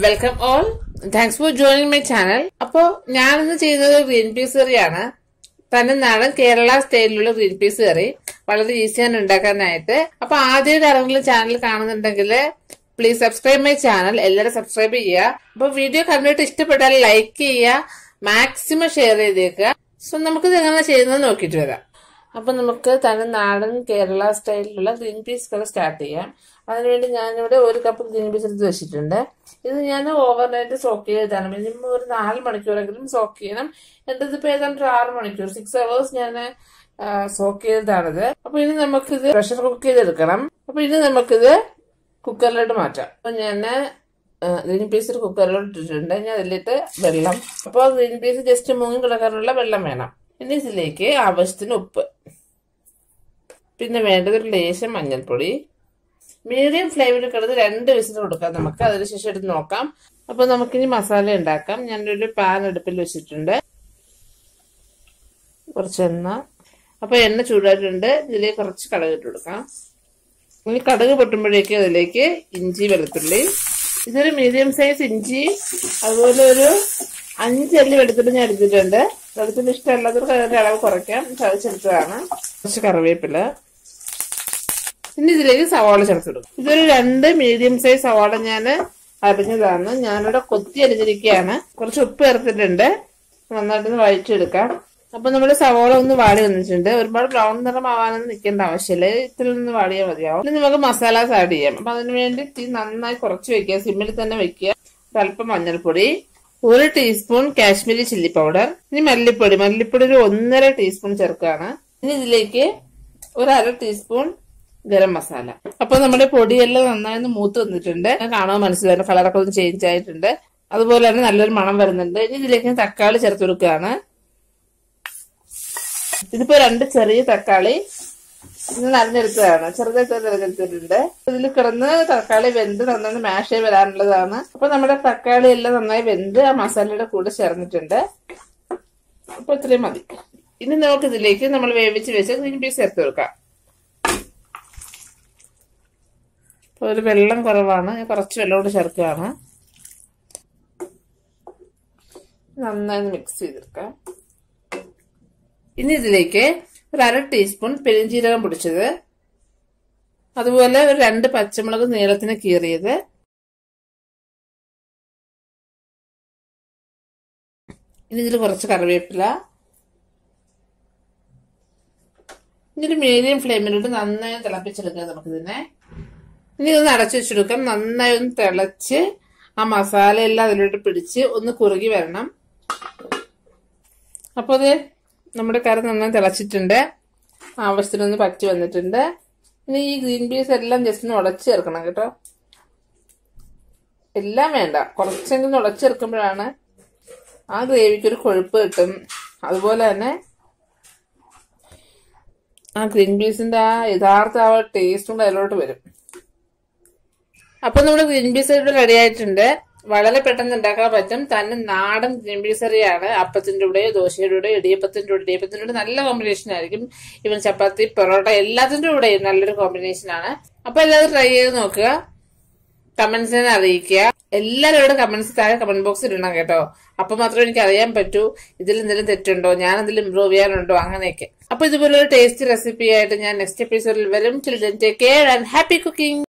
welcome all thanks for joining my channel അപ്പോ ഞാനിന്ന് ചെയ്യുന്നത് ഗ്രീൻ പീസ് കറിയാണ് തന്നെ നാടൻ കേരള സ്റ്റൈലിലുള്ള ഗ്രീൻ പീസ് കറി വളരെ ഈസിയാണ് ഉണ്ടാക്കാനായിട്ട് അപ്പൊ ആദ്യമായിട്ട് ആരെങ്കിലും ചാനൽ കാണുന്നുണ്ടെങ്കിൽ പ്ലീസ് സബ്സ്ക്രൈബ് മൈ ചാനൽ എല്ലാവരും സബ്സ്ക്രൈബ് ചെയ്യുക അപ്പൊ വീഡിയോ കണ്ടിട്ട് ഇഷ്ടപ്പെട്ടാൽ ലൈക്ക് ചെയ്യുക മാക്സിമം ഷെയർ ചെയ്തേക്കുക സോ നമുക്കിത് എങ്ങനെ ചെയ്യുന്നത് നോക്കിയിട്ട് വരാം അപ്പൊ നമുക്ക് തനി നാടൻ കേരള സ്റ്റൈലിലുള്ള ഗ്രീൻ പീസ് കറി സ്റ്റാർട്ട് ചെയ്യാം അതിനുവേണ്ടി ഞാനിവിടെ ഒരു കപ്പ് ഗ്രീൻ പീസ് എടുത്ത് വെച്ചിട്ടുണ്ട് ഇത് ഞാൻ ഓവർനൈറ്റ് സോക്ക് ചെയ്താണ് മിനിമം ഒരു നാല് മണിക്കൂറെങ്കിലും സോക്ക് ചെയ്യണം എൻ്റെ ഇതിപ്പോ ഏതാണ്ട് ഒരു ആറ് മണിക്കൂർ സിക്സ് അവേഴ്സ് ഞാൻ സോക്ക് ചെയ്തതാണിത് അപ്പൊ ഇനി നമുക്കിത് പ്രഷർ കുക്ക് ചെയ്തെടുക്കണം അപ്പൊ ഇനി നമുക്കിത് കുക്കറിലോട്ട് മാറ്റാം അപ്പൊ ഞാൻ ഗ്രീൻ പീസ് ഒരു കുക്കറിലോട്ട് ഇട്ടിട്ടുണ്ട് ഞാൻ അതിലിട്ട് വെള്ളം അപ്പോൾ ഗ്രീൻ പീസ് ജസ്റ്റ് മുങ്ങി കിടക്കാനുള്ള വെള്ളം വേണം ഇനി ഇതിലേക്ക് ആവശ്യത്തിന് ഉപ്പ് പിന്നെ വേണ്ടത് ഒരു ലേശം മഞ്ഞൾപ്പൊടി മീഡിയം ഫ്ലെയിമിൽ കിടന്ന് രണ്ട് വിസിൽ കൊടുക്കാം നമുക്ക് അതിനുശേഷം എടുത്ത് നോക്കാം അപ്പൊ നമുക്കിനി മസാല ഉണ്ടാക്കാം ഞാനൊരു പാൻ അടുപ്പിൽ വെച്ചിട്ടുണ്ട് കുറച്ച് എണ്ണ അപ്പൊ എണ്ണ ചൂടായിട്ടുണ്ട് ഇതിലേക്ക് കുറച്ച് കടുക് ഇട്ട് കൊടുക്കാം ഇനി കടുക് പൊട്ടുമ്പോഴേക്ക് അതിലേക്ക് ഇഞ്ചി വെളുത്തുള്ളി ഇതൊരു മീഡിയം സൈസ് ഇഞ്ചി അതുപോലെ ഒരു അഞ്ചല്ലി വെളുത്തുള്ളി ഞാൻ എടുത്തിട്ടുണ്ട് വെളുത്തുള്ളി ഇഷ്ടമല്ലാത്തവർക്ക് അതിന്റെ അളവ് കുറയ്ക്കാം ചതച്ചെടുത്തതാണ് കുറച്ച് കറിവേപ്പില ഇനി ഇതിലേക്ക് സവാള ചേർത്തിടും ഇതൊരു രണ്ട് മീഡിയം സൈസ് സവാള ഞാൻ അരിഞ്ഞതാണ് ഞാനിവിടെ കൊത്തി അരിഞ്ഞിരിക്കുകയാണ് കുറച്ച് ഉപ്പ് ചേർത്തിട്ടുണ്ട് നന്നായിട്ടൊന്ന് വഴിച്ചെടുക്കാം അപ്പൊ നമ്മുടെ സവാള ഒന്ന് വാടി വന്നിട്ടുണ്ട് ഒരുപാട് ബ്രൗൺ നിറം ആവാനൊന്നും നിൽക്കേണ്ട ആവശ്യമില്ല ഇത്ര ഒന്ന് വാടിയാൽ മതിയാവും ഇനി നമുക്ക് മസാലാസ് ആഡ് ചെയ്യാം അപ്പൊ അതിന് വേണ്ടി തീ നന്നായി കുറച്ച് വെക്കുക സിമ്മിൽ തന്നെ വെക്കുക അല്പം മഞ്ഞൾപ്പൊടി ഒരു ടീസ്പൂൺ കാശ്മീരി ചില്ലി പൗഡർ ഇനി മല്ലിപ്പൊടി മല്ലിപ്പൊടി ഒരു ഒന്നര ടീസ്പൂൺ ചേർക്കുകയാണ് ഇനി ഇതിലേക്ക് ഒരു അര ടീസ്പൂൺ ഗരം മസാല അപ്പൊ നമ്മുടെ പൊടിയെല്ലാം നന്നായി ഒന്ന് മൂത്ത് വന്നിട്ടുണ്ട് കാണാൻ മനസ്സിലായി കളറൊക്കെ ഒന്ന് ചേഞ്ച് ആയിട്ടുണ്ട് അതുപോലെ തന്നെ നല്ലൊരു മണം വരുന്നുണ്ട് ഇനി ഇതിലേക്ക് തക്കാളി ചേർത്ത് കൊടുക്കുകയാണ് ഇതിപ്പോ രണ്ട് ചെറിയ തക്കാളി ഇത് നനഞ്ഞെടുത്തതാണ് ചെറുതായിട്ട് നനഞ്ഞെടുത്തിട്ടുണ്ട് ഇതിൽ കിടന്ന് തക്കാളി വെന്ത് നന്നായി മാഷ് ചെയ്ത് വരാനുള്ളതാണ് അപ്പൊ നമ്മുടെ തക്കാളി എല്ലാം നന്നായി വെന്ത് ആ മസാലയുടെ കൂടെ ചേർന്നിട്ടുണ്ട് അപ്പൊ ഇത്രയും മതി ഇനി നമുക്ക് ഇതിലേക്ക് നമ്മൾ വേവിച്ച് വെച്ച ഗ്രീൻ പീസ് ചേർത്ത് കൊടുക്കാം ഒരു വെള്ളം കുറവാണ് കുറച്ച് വെള്ളം കൂടെ ചേർക്കുകയാണ് നന്നായി മിക്സ് ചെയ്തെടുക്കാം ഇനി ഇതിലേക്ക് ഒരു അര ടീസ്പൂൺ പെരിഞ്ചീരകം പൊടിച്ചത് അതുപോലെ ഒരു രണ്ട് പച്ചമുളക് നീളത്തിന് കീറിയത് ഇനി ഇതിൽ കുറച്ച് കറിവേപ്പില ഇനി ഒരു മീഡിയം ഫ്ലെയിമിലിട്ട് നന്നായി തിളപ്പിച്ചെടുക്കാം നമുക്കിതിനെ ഇനി ഒന്ന് അടച്ചു വെച്ചെടുക്കാം നന്നായി ഒന്ന് തിളച്ച് ആ മസാല എല്ലാം അതിലോട്ട് പിടിച്ച് ഒന്ന് കുറുകി വരണം അപ്പോൾ അത് നമ്മുടെ കറി നന്നായി തിളച്ചിട്ടുണ്ട് ആവശ്യത്തിനൊന്ന് പറ്റി വന്നിട്ടുണ്ട് ഇനി ഈ ഗ്രീൻ പീസ് എല്ലാം ജസ്റ്റ് ഒന്ന് ഉടച്ച് ചേർക്കണം കേട്ടോ എല്ലാം വേണ്ട കുറച്ചെങ്കിലും ഉടച്ച് ചേർക്കുമ്പോഴാണ് ആ ഗ്രേവിക്ക് ഒരു കൊഴുപ്പ് കിട്ടും അതുപോലെ തന്നെ ആ ഗ്രീൻ പീസിന്റെ ആ യഥാർത്ഥ ആ ടേസ്റ്റും കൂടെ അതിലോട്ട് വരും അപ്പൊ നമ്മുടെ ഗ്രീൻ പീസ് ഇവിടെ റെഡി ആയിട്ടുണ്ട് വളരെ പെട്ടെന്ന് ഉണ്ടാക്കാൻ പറ്റും തന്നെ നാടൻ ഗ്രീൻ പീസ് കറിയാണ് അപ്പത്തിന്റെ കൂടെയോ ദോശയുടെ കൂടെയോ ഇടിയപ്പത്തിന്റെ കൂടെ ഇടിയപ്പത്തിന്റെ കൂടെ നല്ല കോമ്പിനേഷൻ ആയിരിക്കും ഇവൻ ചപ്പാത്തി പൊറോട്ട എല്ലാത്തിന്റെ കൂടെയും നല്ലൊരു കോമ്പിനേഷൻ ആണ് അപ്പൊ എല്ലാവരും ട്രൈ ചെയ്ത് നോക്കുക കമന്റ്സിനെ അറിയിക്കുക എല്ലാവരും ഇവിടെ കമന്റ്സ് താഴെ കമന്റ് ബോക്സിൽ ഇടണം കേട്ടോ അപ്പൊ മാത്രമേ എനിക്ക് അറിയാൻ പറ്റൂ ഇതിൽ എന്തെങ്കിലും തെറ്റുണ്ടോ ഞാൻ എന്തെങ്കിലും ഇമ്പ്രൂവ് ചെയ്യാനുണ്ടോ അങ്ങനെയൊക്കെ അപ്പൊ ഇതുപോലെ ഒരു ടേസ്റ്റി റെസിപ്പി ആയിട്ട് ഞാൻ നെക്സ്റ്റ് എപ്പിസോഡിൽ വരും children take care and happy cooking